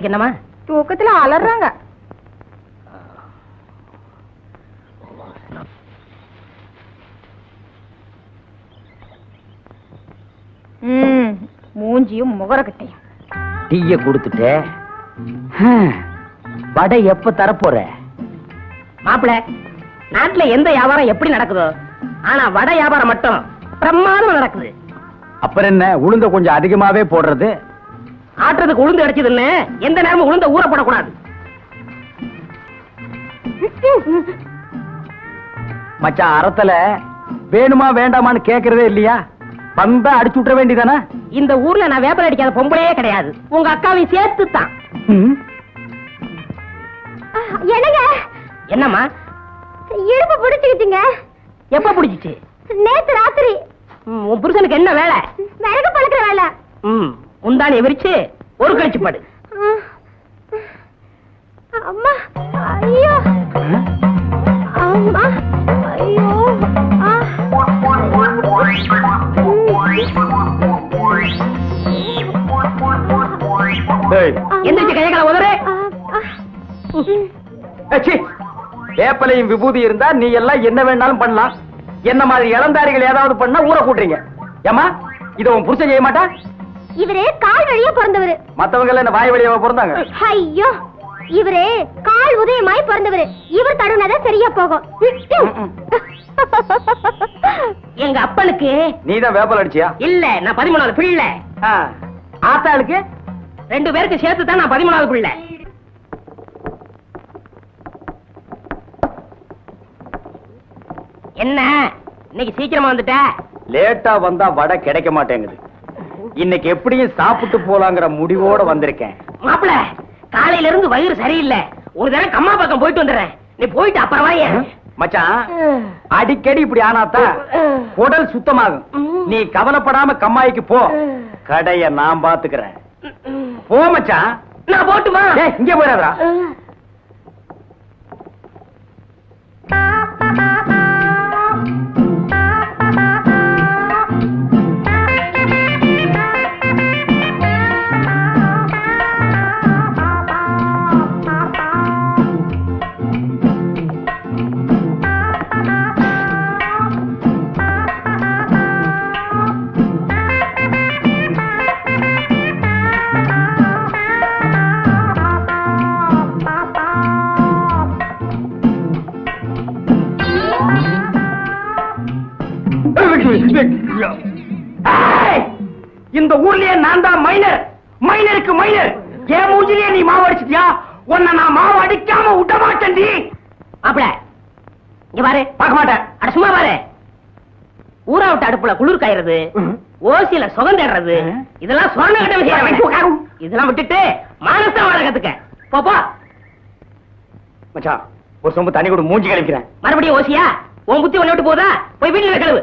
என்னம்மா தூக்கத்துல அலறாங்க ம் மூஞ்சியும் முகரக்கட்டையும் டீய கொடுத்துட்டு ஹம், வடை எப்ப தரப்போற மாப்பிள நாட்டுல எந்த வியாபாரம் எப்படி நடக்குதோ ஆனா வடை வியாபாரம் மட்டும் பிரமாதமா நடக்குது அப்புறம் என்ன உளுந்த கொஞ்சம் அதிகமாவே போடுறது ஆட்டுறதுக்கு உளுந்து அடிச்சதுன்னு எந்த நேரமும் உளுந்த ஊற போடக்கூடாது மச்சான் அறத்துல வேணுமா வேண்டாமான்னு கேக்குறதே இல்லையா வந்தா அடிச்சு விட்டுற வேண்டியதானே இந்த ஊர்ல நான் வேப்பல் அடிக்காத பொம்பளையே கிடையாது உங்க அக்காவையும் சேர்த்து தான் என்னங்க என்னம்மா இடுப்பு பிடிச்சுக்கிட்டீங்க எப்ப பிடிச்சிச்சு நேத்து ராத்திரி ம், உன் புருஷனுக்கு என்ன வேலை விறகு பழக்கிற வேலை ம் முந்தானி விரிச்சு ஒரு கழிச்சு படு அம்மா ஐயோ அம்மா ஐயோ ஆ. ஏய், எந்திரிச்சு கையகளை உதறு ஆ, ஆ. ஏச்சி, வேப்பலையும் விபூதி இருந்தா நீ எல்லாம் என்ன வேணாலும் பண்ணலாம் என்ன மாதிரி இளந்தாரிகள் ஏதாவது பண்ணா ஊற கூட்டுறீங்க ஏமா இத உன் புருஷன் செய்ய மாட்டா இவரு கால் வழியா பிறந்தவரு மத்தவங்க எல்லாம் என்ன வாய் வழியாவா பிறந்தாங்க ஐயோ இவரு கால் உதயமாய் பிறந்தவரு இவர் தடுனதான் சரியா போகும் எங்க அப்பனுக்கு நீ தான் வேப்பல் அடிச்சியா இல்ல நான் பதிமூணாவது பிள்ளை ஆ. ஆத்தாளுக்கு ரெண்டு பேருக்கு சேர்த்து தான் நான் பதிமூணாவது பிள்ளை என்ன இன்னைக்கு சீக்கிரமா வந்துட்ட லேட்டா வந்தா வடை கிடைக்க மாட்டேங்குது இன்னைக்கு எப்படியும் சாப்பிட்டு போலாங்கிற முடிவோட வந்திருக்கேன் மாப்பிள காலையில இருந்து வயிறு சரியில்லை ஒரு தடவை கம்மா பக்கம் போயிட்டு வந்துடுறேன் நீ போயிட்டு அப்புறம் வாயே மச்சான் அடிக்கடி இப்படி ஆனாதான் உடல் சுத்தமாகும் நீ கவலைப்படாம கம்மாய்க்கு போ கடைய நான் பாத்துக்கிறேன் போ மச்சான் நான் போட்டுமா டேய், இங்க போயிடாதடா ஏய்! இந்த ஊர்லயே நான் தான் மைனர் மைனருக்கு மைனர் என் மூஞ்சிலேயே நீ மாவு அடிச்சிட்டியா உன்னை நான் மாவு அடிக்காம விட மாட்டேன்டி மாப்பிள இங்க பாரு பார்க்க மாட்டேன் அட சும்மா பாரு ஊரா விட்டு அடுப்புல குளிர் காயறது ஓசியில சுகம் தேடுறது இதெல்லாம் சொன்ன கிட்ட விஷயம் இதெல்லாம் விட்டுட்டு மானசா வாழ கத்துக்க போ, போ மச்சான் ஒரு சொம்பு தண்ணி கூட மூஞ்சி கழிக்கிறேன் மறுபடியும் ஓசியா உன் புத்தி ஒண்ணு விட்டு போதா போய் வீட்டுல கழுவு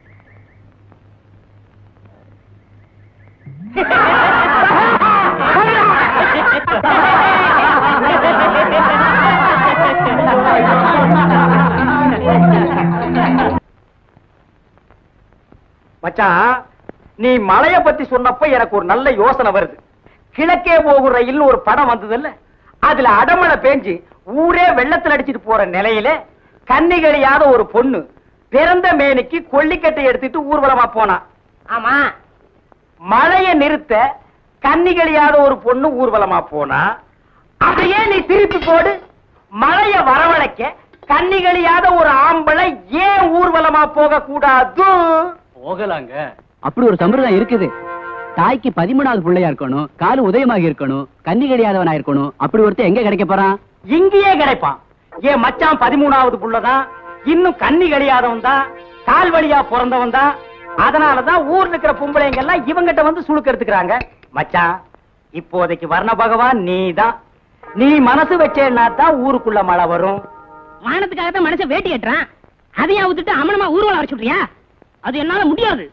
மச்சான் நீ மலைய பத்தி சொன்னப்ப எனக்கு ஒரு நல்ல யோசனை வருது கிழக்கே போகும் ரயில்னு ஒரு படம் வந்ததுல்ல அதுல அடமழை பேஞ்சு ஊரே வெள்ளத்துல அடிச்சிட்டு போற நிலையில கன்னிகளியாத ஒரு பொண்ணு பிறந்த மேனிக்கு கொல்லிக்கட்டை எடுத்துட்டு ஊர்வலமா போனா ஆமா மழைய நிறுத்த கன்னிகளியாத ஒரு பொண்ணு ஊர்வலமா போனா அதையே நீ திருப்பி போடு மழைய வரவழைக்க கன்னிகளியாத ஒரு ஆம்பளை ஏன் ஊர்வலமா போக கூடாது போகலாங்க அப்படி ஒரு சம்பிரதாயம் இருக்குது தாய்க்கு பதிமூணாவது பிள்ளையா இருக்கணும் காலு உதயமாக இருக்கணும் கன்னி கிடையாதவனா இருக்கணும் அப்படி ஒருத்தன் எங்க கிடைக்க போறான் இங்கேயே கிடைப்பான் என் மச்சான் பதிமூணாவது புள்ளதான் இன்னும் கண்ணி கழியாதவன் தான் கால் வழியா பிறந்தவன் தான் அதனாலதான் ஊர்ல இருக்கிற பொம்பளைங்க எல்லாம் இவங்கிட்ட வந்து சுழுக்க எடுத்துக்கிறாங்க மச்சான் இப்போதைக்கு வர்ண பகவான் நீதான் நீ மனசு வச்சேன்னா தான் ஊருக்குள்ள மழை வரும் மானத்துக்காக தான் மனுஷன் வேட்டி கட்டுறான் அதையா விட்டுட்டு அமனமா ஊர்வலம் வர சொல்றியா அது என்னால முடியாது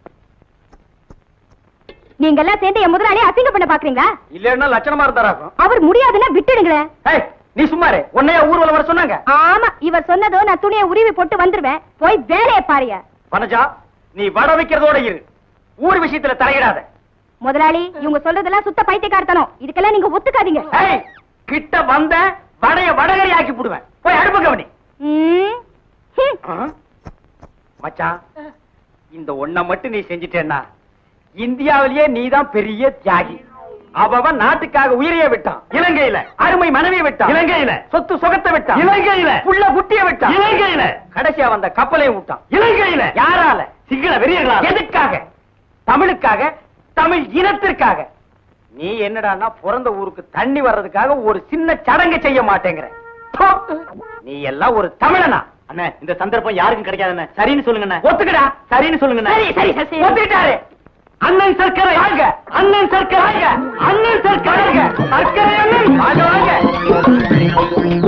நீங்க எல்லாம் சேர்ந்து என் முதலாளி அசிங்க பண்ண பாக்குறீங்களா இல்லன்னா லட்சணமா இருந்தாராக்கும் அவர் முடியாதுன்னா விட்டுடுங்களேன் ஏய், நீ சும்மாரு உன்னைய ஊர்வலம் வர சொன்னாங்க ஆமா இவர் சொன்னதோ நான் துணியை உருவி போட்டு வந்துருவேன் போய் வேலையை பாருங்க பனஜா நீ வட வைக்கிறதோட இரு ஊர் விஷயத்துல தலையிடாத முதலாளி இவங்க சொல்றதெல்லாம் சுத்த பைத்தியக்காரத்தனம் இதுக்கெல்லாம் நீங்க ஒத்துக்காதீங்க ஏய், கிட்ட வந்த வடைய வடகரி ஆக்கி போடுவேன் போய் அடுப்பு கவனி ம். ஹம். ஆ? மச்சான் இந்த ஒண்ண மட்டும் நீ செஞ்சிட்டேன்னா இந்தியாவிலேயே நீதான் பெரிய தியாகி அவன் நாட்டுக்காக உயிரையே விட்டான் இலங்கையில அருமை மனைவியை விட்டான் இலங்கையில சொத்து சுகத்தை விட்டான் இலங்கையில புள்ள குட்டிய விட்டான் இலங்கையில கடைசியா வந்த கப்பலையும் விட்டான் இலங்கையில யாரால சிங்கள வெறியர்களால எதுக்காக தமிழுக்காக தமிழ் இனத்திற்காக நீ என்னடான்னா பிறந்த ஊருக்கு தண்ணி வர்றதுக்காக ஒரு சின்ன சடங்கு செய்ய மாட்டேங்கிற போ. நீ எல்லாம் ஒரு தமிழனா அண்ணே இந்த சந்தர்ப்பம் யாருக்கும் கிடைக்காதுண்ணே சரின்னு சொல்லுங்க ஒத்துக்கடா சரின்னு சொல்லுங்க சரி, சரி, சரி, சரி. ஒத்துக்கிட்டாரு அண்ணன் சர்க்கரை வாங்க அண்ணன் சர்க்கரை வாங்க அண்ணன் சர்க்கரை வாங்க சர்க்கரை அண்ணன் வாங்க வாங்க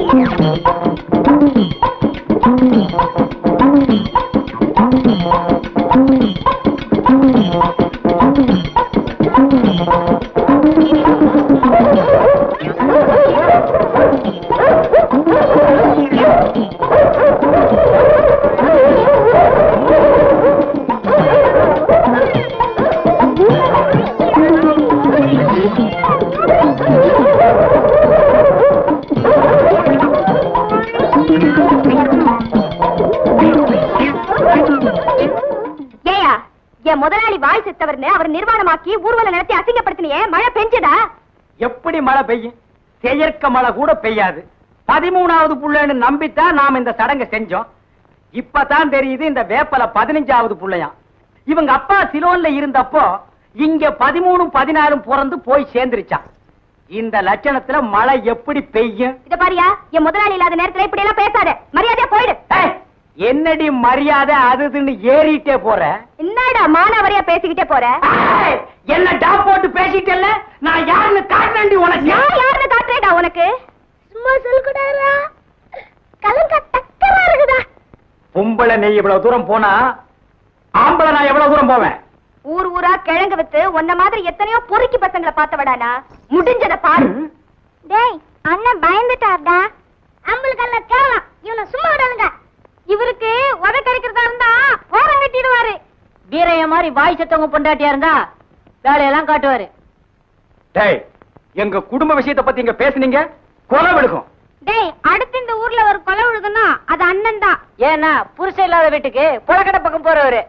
ஏயா என் முதலாளி வாய் செத்தவர்னு அவர் நிர்வாணமாக்கி ஊர்வலம் நடத்தி அசிங்கப்படுத்தினியே மழை பெஞ்சதா எப்படி மழை பெய்யும் செயற்க மழை கூட பெய்யாது பதிமூணாவது புள்ளைன்னு நம்பித்தான் நாம இந்த சடங்கை செஞ்சோம் இப்பதான் தெரியுது இந்த வேப்பல பதினஞ்சாவது புள்ளையாம் இவங்க அப்பா சிலோன்ல இருந்தப்போ இங்க பதிமூணும் பதினாறும் பிறந்து போய் சேர்ந்துருச்சான் இந்த லட்சணத்துல மழை எப்படி பெய்யும் இத பாரியா என் முதலாளி இல்லாத நேரத்துல இப்படி எல்லாம் பேசாத மரியாதையா போயிடு ஏய், என்னடி மரியாதை அது இதுன்னு ஏறிட்டே போற என்னடா மானாவரியா பேசிக்கிட்டே போற ஏய், என்ன டாப் போட்டு பேசிட்டல்ல நான் யாருன்னு காட்டண்டி உனக்கு நான் யாருன்னு காட்டுறேடா உனக்கு சும்மா சொல்லுடாரா கலங்க டக்கரா இருக்குதா பொம்பளை நீ இவ்வளவு தூரம் போனா ஆம்பளை நான் எவ்வளவு தூரம் போவேன் ஊர் ஊரா கிழங்கு வித்து உன்ன மாதிரி எத்தனையோ பொறுக்கி பசங்களை பார்த்தவடானா முடிஞ்சத பாரு டேய் அண்ணன் பயந்துட்டார்டா அம்பளுக்கு அல்ல கேவலம் இவனை சும்மா விடாதுங்க இவருக்கு உதை கிடைக்கிறதா இருந்தா ஓரம் கட்டிடுவாரு வீரைய மாதிரி வாய் செத்தவங்க பொண்டாட்டியா இருந்தா வேலையெல்லாம் காட்டுவாரு டேய் எங்க குடும்ப விஷயத்தை பத்தி இங்க பேசுனீங்க கொலை விழுகும் டேய் அடுத்து இந்த ஊர்ல ஒரு கொலை விழுதுன்னா அது அண்ணன் தான் ஏன்னா புருஷன் இல்லாத வீட்டுக்கு புலக்கடை பக்கம் போறவரு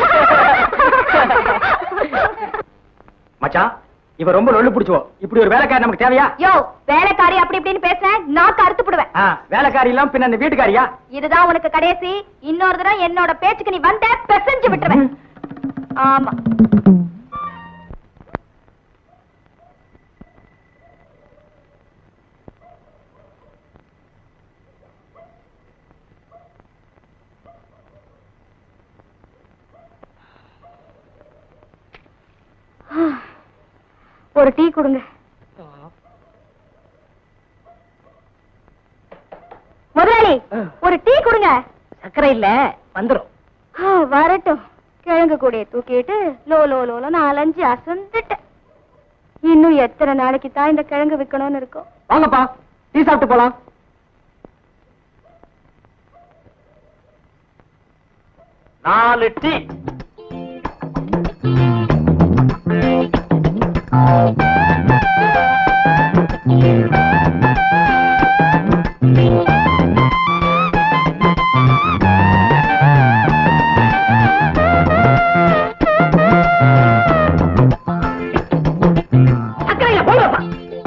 மச்சான் இவ ரொம்ப நொல்லு பிடிச்சோ இப்படி ஒரு வேலைக்காரி நமக்கு தேவையா யோ வேலைக்காரி அப்படி இப்படின்னு பேசுறேன் நாக்கு அறுத்து போடுவேன் ஆ, வேலைக்காரி எல்லாம் பின்ன அந்த வீட்டுக்காரியா இதுதான் உனக்கு கடைசி இன்னொரு தடவை என்னோட பேச்சுக்கு நீ வந்த பெசஞ்சு விட்டுருவேன் ஆமா ஒரு டீ கொடுங்க முதலாளி ஒரு டீ கொடுங்க சர்க்கரை இல்ல வந்துரும் ஆ, வரட்டும் கிழங்கு கூடைய தூக்கிட்டு லோ லோ லோல நாலஞ்சு அசந்துட்டேன் இன்னும் எத்தனை நாளைக்கு தான் இந்த கிழங்கு விக்கணும்னு இருக்கும் வாங்கப்பா டீ சாப்பிட்டு போலாம் நாலு டீ சர்க்கரையில போடுறப்பா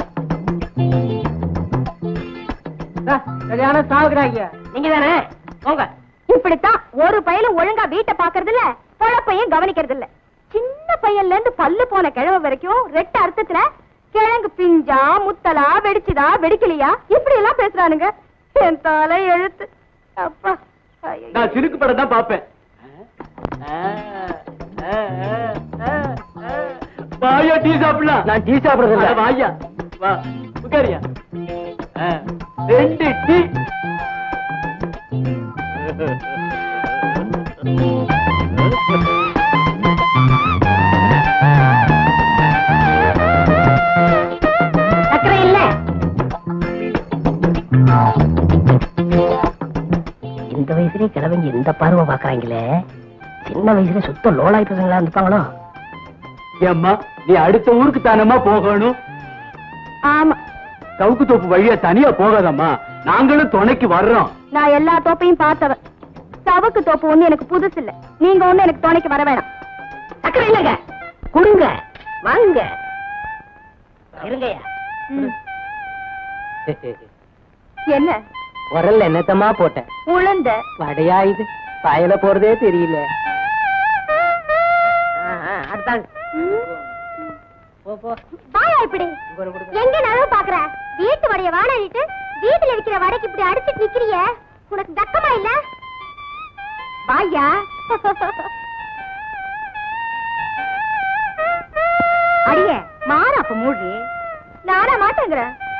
சரியான சாவுகிறாங்க நீங்க தானே போங்க இப்படித்தான் ஒரு பையலும் ஒழுங்கா வீட்டை பாக்குறது இல்ல பொழப்பையும் கவனிக்கிறது இல்ல சின்ன பையன்ல இருந்து பல்லு போன கிழவ வரைக்கும் ரெட்ட அர்த்தத்துல கிழங்கு பிஞ்சா முத்தலா வெடிச்சுதா வெடிக்கலையா இப்படி எல்லாம் பேசுறானுங்க என் தலை எழுத்து அப்பா ஐயையோ. நான் சிலுக்கு படம் தான் பாப்பேன் வாயா டீ சாப்பிடலாம் நான் டீ சாப்பிடுறது இல்ல. அட வாயா வா உட்காரியா ஆ, ரெண்டு டீ சர்க்கரை இல்ல இந்த வயசுலயே கிழவங்க இந்த பார்வை பாக்குறாங்களே சின்ன வயசுல சுத்த லோலாய் பசங்களா இருந்துப்பாங்களோ ஏம்மா நீ அடுத்த ஊருக்கு தானம்மா போகணும் ஆமா சவுக்கு தோப்பு வழியா தனியா போகாதம்மா நாங்களும் துணைக்கு வர்றோம் நான் எல்லா தோப்பையும் பார்த்தவன் சவுக்கு தோப்பு ஒண்ணு எனக்கு புதுசு இல்ல நீங்க ஒண்ணு எனக்கு துணைக்கு வர வேணாம் சக்கரை இல்லைங்க கொடுங்க வாங்க இருங்கய்யா ம். என்ன உரல்ல என்னத்தமா போட்டேன் உளுந்த வடையா இது பாயல போறதே தெரியல அடுத்தாங்க போ போ வாயா இப்படி எங்க நனவு பாக்குற வீட்டு வடைய வாடகைட்டு வீட்டுல இருக்கிற வடைக்கு இப்படி அடிச்சிட்டு நிக்கிறிய உனக்கு தக்கமா இல்ல வாயா அடியே மாற அப்ப மூடி நானா மாட்டேங்கிறேன்